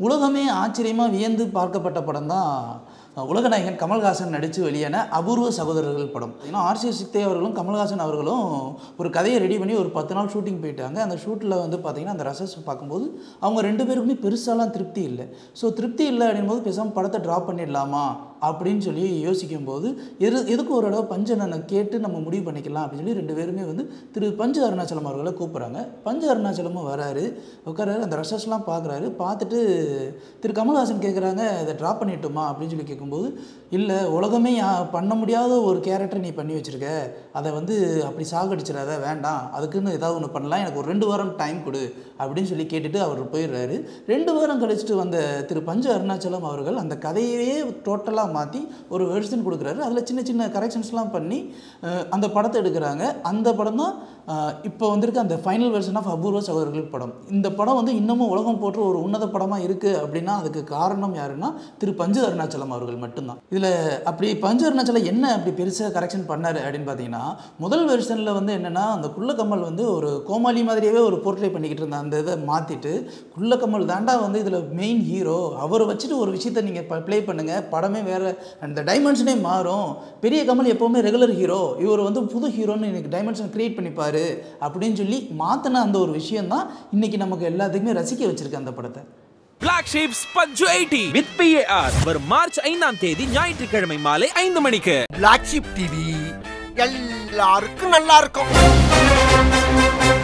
உலகமே ஆச்சரியமாக வியந்து பார்க்கப்பட்ட படம் தான் உலகநாயகன் கமல்ஹாசன் நடித்து வெளியான அபூர்வ சகோதரர்கள் படம் ஏன்னா ஆர்சி சித்தே அவர்களும் கமல்ஹாசன் அவர்களும் ஒரு கதையை ரெடி பண்ணி ஒரு பத்து நாள் ஷூட்டிங் போயிட்டாங்க அந்த ஷூட்டில் வந்து பார்த்தீங்கன்னா அந்த ரசஸ் பார்க்கும்போது அவங்க ரெண்டு பேருக்குமே பெருசாலாம் திருப்தி இல்லை ஸோ திருப்தி இல்லை அப்படின்போது பேசாமல் படத்தை ட்ராப் பண்ணிடலாமா அப்படின்னு சொல்லி யோசிக்கும்போது எது எதுக்கு ஒரு தடவை பஞ்சனனை கேட்டு நம்ம முடிவு பண்ணிக்கலாம் அப்படின்னு சொல்லி ரெண்டு பேருமே வந்து திரு பஞ்ச அருணாச்சலம் அவர்களை கூப்பிட்றாங்க பஞ்ச அருணாச்சலமும் வராரு உட்காராரு அந்த ரசஸ்லாம் பார்க்குறாரு பார்த்துட்டு திரு கமல்ஹாசன் கேட்குறாங்க இதை ட்ராப் பண்ணிட்டுமா அப்படின்னு சொல்லி கேட்கும்போது இல்லை உலகமே யா- பண்ண முடியாத ஒரு கேரக்டர் நீ பண்ணி வச்சிருக்க அதை வந்து அப்படி சாகடிச்சிடாத வேண்டாம் அதுக்குன்னு ஏதாவது ஒன்று பண்ணலாம் எனக்கு ஒரு ரெண்டு வாரம் டைம் கொடு அப்படின்னு சொல்லி கேட்டுட்டு அவர் போயிடுறாரு ரெண்டு வாரம் கழிச்சுட்டு வந்த திரு பஞ்ச அருணாச்சலம் அவர்கள் அந்த கதையவே டோட்டலாக மாற்றி ஒரு வெர்ஷன் கொடுக்குறாரு அதில் சின்ன சின்ன கரெக்ஷன்ஸ்லாம் பண்ணி அஹ், அந்த படத்தை எடுக்கிறாங்க அந்த படம் தான் இப்போ வந்திருக்க அந்த ஃபைனல் வெர்ஷன் ஆஃப் அபூர்வ சகோதரர்கள் படம் இந்த படம் வந்து இன்னமும் உலகம் போற்ற ஒரு உன்னத படமாக இருக்குது அப்படின்னா அதுக்கு காரணம் யாருன்னா திரு பஞ்சு அருணாச்சலம் அவர்கள் மட்டும்தான் இதில் அப்படி பஞ்சு அருணாச்சலம் என்ன அப்படி பெருசாக கரெக்ஷன் பண்ணார் அப்படின்னு பார்த்தீங்கன்னா முதல் வெர்ஷனில் வந்து என்னென்னா அந்த குள்ளக்கம்மல் வந்து ஒரு கோமாளி மாதிரியாவே ஒரு போர்ட்ரே பண்ணிக்கிட்டு இருந்த அந்த இதை மாற்றிட்டு குள்ளக்கம்மல் தாண்டா வந்து இதில் மெயின் ஹீரோ அவரை வச்சுட்டு ஒரு விஷயத்தை நீங்கள் ப்ளே பண்ணுங்கள் படமே வேறு அந்த டைமென்ஷனே மாறும் பெரிய கமல் எப்போவுமே ரெகுலர் ஹீரோ இவர் வந்து புது ஹீரோன்னு எனக்கு டைமென்ஷன் கிரியேட் பண்ணிப்பாரு அப்படின்னு சொல்லி மாற்றின அந்த ஒரு விஷயம் தான் இன்றைக்கி நமக்கு எல்லாத்துக்குமே ரசிக்க வச்சிருக்கு அந்த படத்தை Black Sheep Punctuality with PAR வரும் மார்ச் ஐந்தாம் தேதி ஞாயிற்றுக்கிழமை மாலை ஐந்து மணிக்கு பிளாக் ஷிப் டிவி எல்லாருக்கும் நல்லா இருக்கும்